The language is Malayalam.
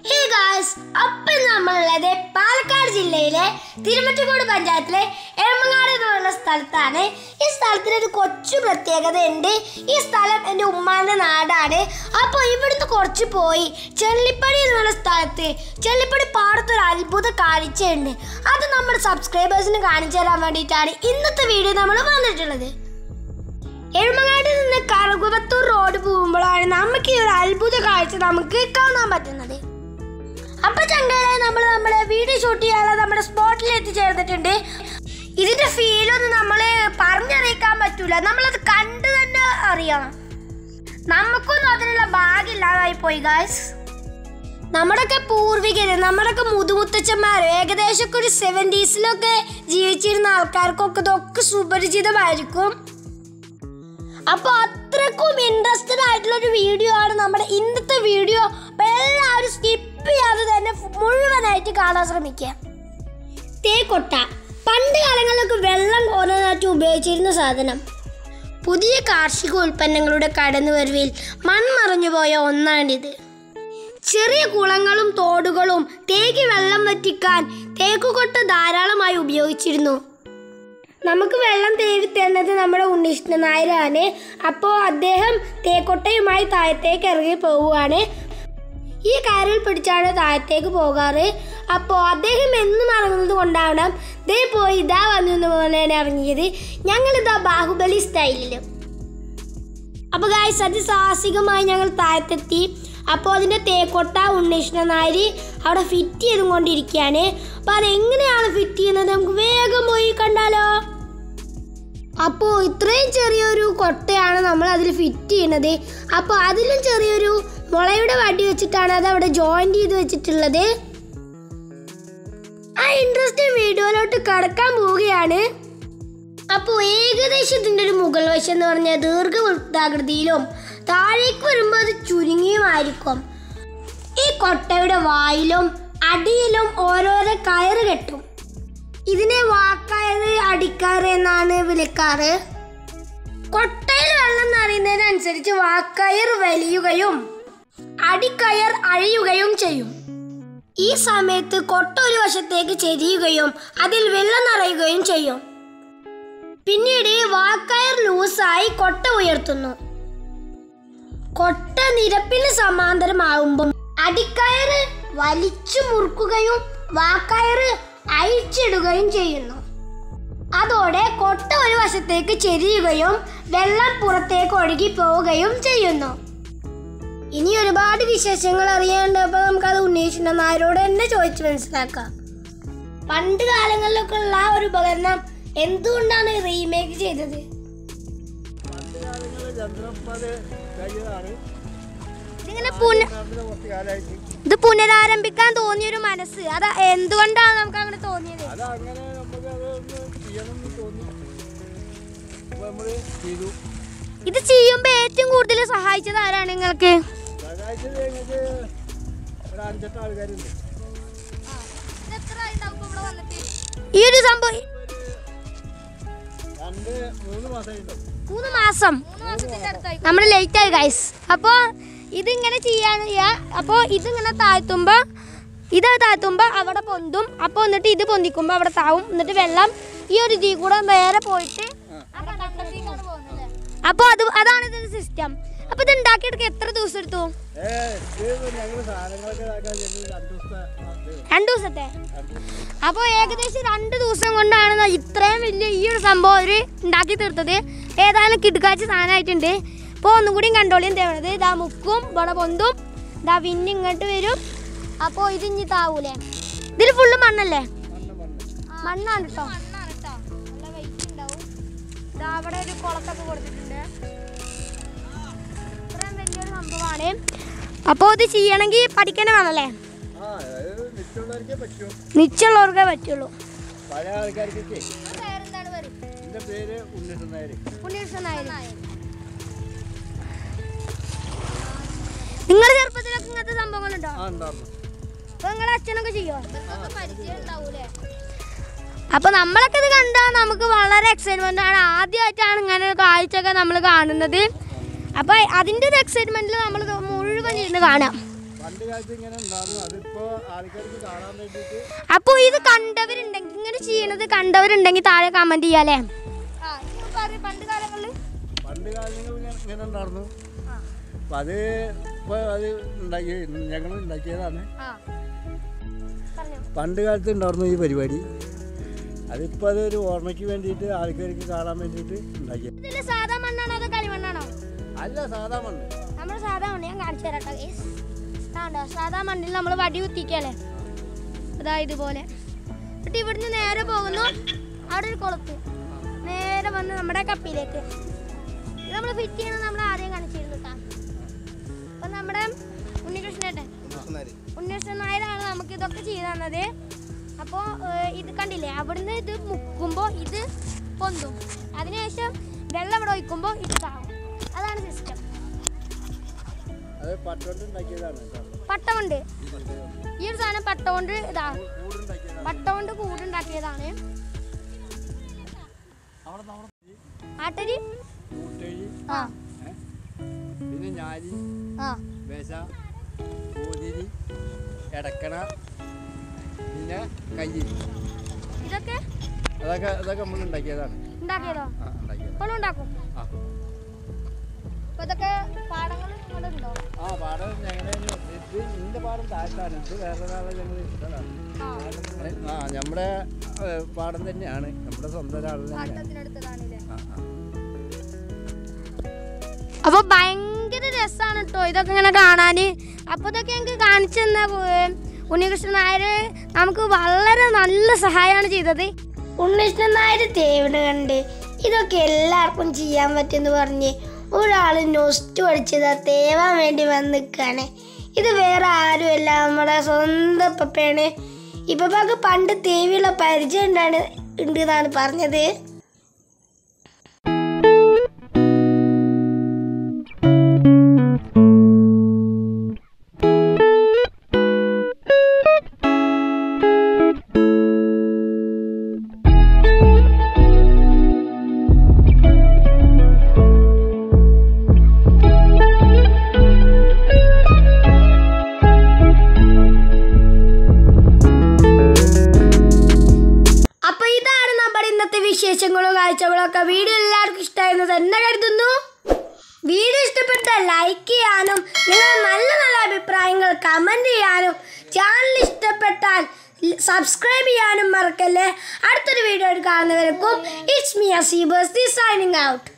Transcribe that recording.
ഹേ ഗായ്സ് അപ്പം നമ്മളുള്ളത് പാലക്കാട് ജില്ലയിലെ തിരുമറ്റക്കോട് പഞ്ചായത്തിലെ എളമങ്ങാട് എന്നുള്ള സ്ഥലത്താണ് ഈ സ്ഥലത്തിന് ഒരു കൊച്ചു പ്രത്യേകത ഉണ്ട് ഈ സ്ഥലം എൻ്റെ ഉമ്മാൻ്റെ നാടാണ് അപ്പോൾ ഇവിടുന്ന് കുറച്ച് പോയി ചെള്ളിപ്പടി എന്നുള്ള സ്ഥലത്ത് ചെള്ളിപ്പടി പാടത്തൊരു അത്ഭുത കാഴ്ചയുണ്ട് അത് നമ്മുടെ സബ്സ്ക്രൈബേഴ്സിന് കാണിച്ചു തരാൻ വേണ്ടിയിട്ടാണ് ഇന്നത്തെ വീഡിയോ നമ്മൾ വന്നിട്ടുള്ളത് എഴുമങ്ങാട്ടിൽ നിന്ന് കറുകുവത്തൂർ റോഡ് പോകുമ്പോഴാണ് നമുക്ക് ഈ ഒരു അത്ഭുത കാഴ്ച നമുക്ക് കാണാൻ പറ്റുന്നത് അപ്പൊ ചങ്കളെ നമ്മൾ നമ്മുടെ വീഡിയോ ഷൂട്ട് ചെയ്യാനുള്ള നമ്മുടെ സ്പോട്ടിൽ എത്തിച്ചേർന്നിട്ടുണ്ട് ഇതിന്റെ ഫീലൊന്നും നമ്മൾ പറഞ്ഞറിയിക്കാൻ പറ്റൂല നമ്മളത് കണ്ടു തന്നെ അറിയണം നമുക്കൊന്നും അതിനുള്ള ഭാഗ്യമില്ലാതായി പോയി ഗായ്സ് നമ്മുടെയൊക്കെ പൂർവികര് നമ്മുടെയൊക്കെ മുതുമുത്തച്ഛന്മാർ ഏകദേശം ഒക്കെ ഒരു സെവൻറ്റീസിലൊക്കെ ജീവിച്ചിരുന്ന ആൾക്കാർക്കൊക്കെ ഇതൊക്കെ സുപരിചിതമായിരിക്കും അപ്പൊ അത്രക്കും ഇൻട്രസ്റ്റഡ് ആയിട്ടുള്ള ഒരു വീഡിയോ ആണ് നമ്മുടെ ഇന്നത്തെ വീഡിയോ അപ്പൊ എല്ലാവരും സ്കിപ്പ് ചെയ്യാതെ തന്നെ ഫു- മുഴുവനായിട്ട് കാണാൻ ശ്രമിക്കുക തേക്കൊട്ട പണ്ട് കാലങ്ങളിലൊക്കെ വെള്ളം കോരാനായിട്ട് ഉപയോഗിച്ചിരുന്ന സാധനം പുതിയ കാർഷിക ഉൽപ്പന്നങ്ങളുടെ കടന്നുവരവിൽ മൺമറഞ്ഞു പോയ ഒന്നാണിത് ചെറിയ കുളങ്ങളും തോടുകളും തേക്ക് വെള്ളം വറ്റിക്കാൻ തേക്കുകൊട്ട ധാരാളമായി ഉപയോഗിച്ചിരുന്നു നമുക്ക് വെള്ളം തേടി തരുന്നത് നമ്മുടെ ഉണ്ണികൃഷ്ണൻ നായരാണ് അപ്പോൾ അദ്ദേഹം തേക്കൊട്ടയുമായി താഴത്തേക്ക് ഇറങ്ങി പോവുകയാണ് ഈ കയറിൽ പിടിച്ചാണ് താഴത്തേക്ക് പോകാറ് അപ്പോൾ അദ്ദേഹം എന്നും ഇറങ്ങുന്നത് കൊണ്ടാവണം ദേ പോയി ഇതാ വന്നു എന്ന് പോലെയാണ് ഇറങ്ങിയത് ഞങ്ങളിതാ ബാഹുബലി സ്റ്റൈലിൽ അപ്പോൾ ഗായ്സ് അതിസാഹസികമായി ഞങ്ങൾ താഴത്തെത്തി അപ്പോൾ അതിൻ്റെ തേക്കൊട്ട ഉണ്ണീഷ്ണ നായർ അവിടെ ഫിറ്റ് ചെയ്തും കൊണ്ടിരിക്കുകയാണ് അപ്പോൾ അതെങ്ങനെയാണ് ഫിറ്റ് ചെയ്യുന്നത് നമുക്ക് വേഗം പോയി കണ്ടാലോ അപ്പോൾ ഇത്രയും ചെറിയൊരു കൊട്ടയാണ് നമ്മൾ അതിൽ ഫിറ്റ് ചെയ്യുന്നത് അപ്പോൾ അതിലും ചെറിയൊരു മുളയുടെ വടി വെച്ചിട്ടാണ് അത് അവിടെ ജോയിൻറ്റ് ചെയ്ത് വെച്ചിട്ടുള്ളത് ആ ഇൻട്രസ്റ്റിംഗ് വീഡിയോയിലോട്ട് കടക്കാൻ പോവുകയാണ് അപ്പോൾ ഏകദേശം ഇതിൻ്റെ ഒരു മുകൾ വശം എന്ന് പറഞ്ഞാൽ ദീർഘവൃത്താകൃതിയിലും താഴേക്ക് വരുമ്പോൾ അത് ചുരുങ്ങിയുമായിരിക്കും ഈ കൊട്ടയുടെ വായിലും അടിയിലും ഓരോരോ കയറ് കെട്ടും ഇതിനെ വാക്കയറ് അടിക്കാറ് എന്നാണ് വിളിക്കാറ് കൊട്ടയിൽ വെള്ളം നിറയുന്നതിനനുസരിച്ച് വാക്കയർ വലിയുകയും അടിക്കയർ അഴിയുകയും ചെയ്യും ഈ സമയത്ത് കൊട്ട ഒരു വശത്തേക്ക് ചെരിയുകയും അതിൽ വെള്ളം നിറയുകയും ചെയ്യും പിന്നീട് വാക്കയർ ലൂസായി കൊട്ട ഉയർത്തുന്നു കൊട്ട നിരപ്പിന് സമാന്തരമാകുമ്പോൾ അടിക്കയറ് വലിച്ചു മുറുക്കുകയും വാക്കയറ് അഴിച്ചിടുകയും ചെയ്യുന്നു അതോടെ കൊട്ട ഒരു വശത്തേക്ക് ചെരിയുകയും വെള്ളം പുറത്തേക്ക് ഒഴുകി പോവുകയും ചെയ്യുന്നു ഇനി ഒരുപാട് വിശേഷങ്ങൾ അറിയാണ്ട് അപ്പൊ നമുക്കത് ഉണ്ണീഷിന്റെ നായരോട് തന്നെ ചോദിച്ചു മനസ്സിലാക്കാം പണ്ട് കാലങ്ങളിലൊക്കെ ഉള്ള ആ ഒരു ഉപകരണം എന്തുകൊണ്ടാണ് റീമേക്ക് ചെയ്തത് പണ്ട് കാലങ്ങളിൽ ചന്ദ്രപ്പത് കഴിഞ്ഞതാണ് ഇതിങ്ങനെ പുന- നടന്ന കുറച്ച് കാലമായിട്ട് ഇത് പുനരാരംഭിക്കാൻ തോന്നിയൊരു മനസ്സ് അത് എന്തുകൊണ്ടാണ് നമുക്ക് അങ്ങനെ തോന്നിയത് അത് അങ്ങനെ നമുക്ക് അത് ഒന്ന് ചെയ്യണം എന്ന് തോന്നി അപ്പോൾ നമ്മൾ ചെയ്തു ഇത് ചെയ്യുമ്പോൾ ഏറ്റവും കൂടുതൽ സഹായിച്ചത് ആരാണ് നിങ്ങൾക്ക് സഹായിച്ചത് ഞങ്ങൾക്ക് ഒരു അഞ്ചെട്ട് ആൾക്കാരുണ്ട് ഈ ഒരു സംഭവം രണ്ട് മൂന്ന് മാസമായിട്ടുണ്ടാവും മൂന്ന് മാസം നമ്മൾ ലേറ്റ് ആയി ഗൈസ് അപ്പോൾ ഇതിങ്ങനെ ചെയ്യാന്ന് ചെയ്യാ അപ്പോൾ ഇതിങ്ങനെ താഴ്ത്തുമ്പോൾ ഇത് താഴ്ത്തുമ്പോൾ അവിടെ പൊന്തും അപ്പോൾ എന്നിട്ട് ഇത് പൊന്തിക്കുമ്പോൾ അവിടെ താവും എന്നിട്ട് വെള്ളം ഈ ഒരു ഇതിൽ കൂടെ നേരെ പോയിട്ട് അപ്പോൾ അത് അതാണ് ഇതിന്റെ സിസ്റ്റം അപ്പോൾ ഇത് ഉണ്ടാക്കിയെടുക്കാൻ എത്ര ദിവസം എടുത്തു ഏ ഇത് ഞങ്ങൾ സാധനങ്ങളൊക്കെ ഇതാക്കാൻ ചെന്ന് രണ്ട് ദിവസത്തെ ഇത് രണ്ട് ദിവസത്തെ അപ്പോൾ ഏകദേശം രണ്ട് ദിവസം കൊണ്ടാണ് ന- ഇത്രയും വലിയ ഈ ഒരു സംഭവം ഒരു ഉണ്ടാക്കി തീർത്തത് ഏതായാലും കിടുക്കാച്ചി സാധനമായിട്ടുണ്ട് അപ്പോൾ ഒന്നും കൂടിയും കണ്ടോളിയും തേവണത് ഇതാ മുക്കും ഇവിടെ പൊന്തും ഇതാ പിന്നെ ഇങ്ങോട്ട് വരും അപ്പോൾ ഇത് ഇനി താവൂലേ ഇതിൽ ഫുള്ള് മണ്ണല്ലേ മണ്ണ് മണ്ണ് മണ്ണാണ് കേട്ടോ ഇതാ അവിടെ ഒരു കുളത്തൊക്കെ കൊടുത്തിട്ടുണ്ട് ഇത്രയും വലിയൊരു സംഭവമാണ് അപ്പോൾ ഇത് ചെയ്യണമെങ്കിൽ പഠിക്കണേ വേണമല്ലേ ആ അത് മിച്ചുള്ളവർക്കേ പറ്റൂ നിശ്ചയമുള്ളവർക്കേ പറ്റുള്ളൂ പഴയ ആൾക്കാർക്കൊക്കെ എൻ്റെ പേര് ഉണ്ണിട്ട് നായർ നിങ്ങളുടെ ചെറുപ്പത്തിലൊക്കെ ഇങ്ങനത്തെ സംഭവങ്ങളുണ്ടോ ആ ഉണ്ടായിരുന്നു അപ്പൊ നിങ്ങളുടെ അച്ഛനൊക്കെ ചെയ്യോ അപ്പൊ നമ്മളൊക്കെ ഇത് കണ്ടാൽ നമുക്ക് വളരെ എക്സൈറ്റ്മെന്റ് ആണ് ആദ്യമായിട്ടാണ് ഇങ്ങനെ ഒരു കാഴ്ചയൊക്കെ നമ്മൾ കാണുന്നത് അപ്പൊ അതിന്റെ ഒരു എക്സൈറ്റ്മെന്റിൽ നമ്മൾ മുഴുവൻ ഇരുന്ന് കാണാം പണ്ട് പണ്ട് കാലത്ത് ഇങ്ങനെ ഉണ്ടായിരുന്നു അതിപ്പോ ആൾക്കാർക്ക് കാണാൻ വേണ്ടിയിട്ട് അപ്പൊ ഇത് കണ്ടവരുണ്ടെങ്കിൽ ഇങ്ങനെ ചെയ്യണത് കണ്ടവരുണ്ടെങ്കിൽ താഴെ കമന്റ് ചെയ്യാലേ പണ്ട് കാലങ്ങളിൽ പണ്ട് കാലങ്ങളിൽ ഇങ്ങനെ- ഇങ്ങനെ ഉണ്ടായിരുന്നു അപ്പൊ അത് ഇപ്പൊ അത് ഉണ്ടാക്കി ഞങ്ങൾ ഉണ്ടാക്കിയതാണ് പണ്ട് കാലത്ത് ഉണ്ടായിരുന്നു ഈ പരിപാടി അതിപ്പോൾ അതൊരു ഓർമ്മയ്ക്ക് വേണ്ടിയിട്ട് ആൾക്കാർക്ക് കാണാൻ വേണ്ടിയിട്ട് ഉണ്ടാക്കിയത് ഇതില് സാധാ മണ്ണാണോ അതോ കളിമണ്ണാണോ അല്ല സാധാ മണ്ണ് നമ്മൾ സാധാ മണ്ണ് ഞാൻ കാണിച്ചു തരാം കേട്ടോ ഗൈസ് ഇതാണ്ടോ സാധാ മണ്ണിൽ നമ്മൾ വടി കുത്തിക്കല്ലേ അതാ ഇതുപോലെ എന്നിട്ട് ഇവിടുന്ന് നേരെ പോകുന്നു അവിടെ ഒരു കുളത്ത് നേരെ വന്ന് നമ്മുടെ കപ്പിയിലേക്ക് ഇത് നമ്മൾ ഫിറ്റ് ചെയ്യണം നമ്മൾ ആദ്യം കാണിച്ചിരുന്നു കേട്ടോ അപ്പൊ നമ്മുടെ ഉണ്ണികൃഷ്ണേട്ടൻ ഉണ്ണികൃഷ്ണൻ നായരാണ് നമുക്ക് ഇതൊക്കെ ചെയ്തു തന്നത് അപ്പോൾ ഇത് കണ്ടില്ലേ അവിടുന്ന് ഇത് മുക്കുമ്പോൾ ഇത് പൊന്തും അതിനുശേഷം വെള്ളം ഇവിടെ ഒഴിക്കുമ്പോൾ ഇത് താവും അതാണ് സിസ്റ്റം അത് പട്ടുകൊണ്ട് ഉണ്ടാക്കിയതാണ് കേട്ടോ പട്ട കൊണ്ട് ഈ ഒരു സാധനം പട്ട കൊണ്ട് ഇതാ കൂടുണ്ടാക്കിയതാണ് പട്ട കൊണ്ട് കൂടുണ്ടാക്കിയതാണ് ആട്ടരി കൂട്ടഴി ആ ഏ? പിന്നെ ഞാലി ആ വേശ കോതിരി എടക്കണ പിന്നെ കയ്യിരി ഇതൊക്കെ അതൊക്കെ അതൊക്കെ നമ്മൾ ഉണ്ടാക്കിയതാണ് ഉണ്ടാക്കിയതോ ആ ഉണ്ടാക്കിയത് ഇപ്പോഴും ഉണ്ടാക്കും ആ അപ്പൊ ഇതൊക്കെ പാടങ്ങൾ ഇവിടെ ഉണ്ടോ ആ പാടം ഞങ്ങളുടെ ഇത് ഇതിൻ്റെ പാടം താഴ്ത്താണ് ഇത് വേറെ ഒരാളെ ഞങ്ങൾ ഇഷ്ടമാണ് ആ ആ നമ്മുടെ ഏ, പാടം തന്നെയാണ് നമ്മുടെ സ്വന്തം ഒരാൾ തന്നെയാണ് പാട്ടത്തിനടുത്തതാണല്ലേ ആ ആ അപ്പൊ ഭയങ്കര രസമാണ് കേട്ടോ ഇതൊക്കെ ഇങ്ങനെ കാണാന് അപ്പൊ ഇതൊക്കെ ഞങ്ങൾക്ക് കാണിച്ചു തന്ന ഏർ, ഉണ്ണികൃഷ്ണൻ നായർ നമുക്ക് വളരെ നല്ല സഹായമാണ് ചെയ്തത് ഉണ്ണികൃഷ്ണൻ നായർ തേവിന് കണ്ട് ഇതൊക്കെ എല്ലാവർക്കും ചെയ്യാൻ പറ്റുമെന്ന് പറഞ്ഞ് ഒരാൾ നൊസ്റ്റ് പഠിച്ചത് തേവാൻ വേണ്ടി വന്ന് നിൽക്കുകയാണ് ഇത് വേറെ ആരുമല്ല നമ്മുടെ സ്വന്തം പപ്പയാണ് ഇപ്പപ്പാക്ക് പണ്ട് തേവിയുള്ള പരിചയം ഉണ്ടാണ് ഉണ്ട് എന്നാണ് പറഞ്ഞത് അപ്പൊ ഇതാണ് നമ്മുടെ ഇന്നത്തെ വിശേഷങ്ങളും കാഴ്ചകളും ഒക്കെ വീഡിയോ എല്ലാവർക്കും ഇഷ്ടമായിരുന്നു തന്നെ കരുതുന്നു വീഡിയോ ഇഷ്ടപ്പെട്ട ലൈക്ക് ചെയ്യാനും നിങ്ങളുടെ നല്ല നല്ല അഭിപ്രായങ്ങൾ കമന്റ് ചെയ്യാനും ചാനൽ ഇഷ്ടപ്പെട്ടാൽ സബ്സ്ക്രൈബ് ചെയ്യാനും മറക്കല്ലേ അടുത്തൊരു വീഡിയോ കാണുന്നവർക്കും ഇറ്റ്സ് മി അസീബസ് സൈനിങ് ഔട്ട്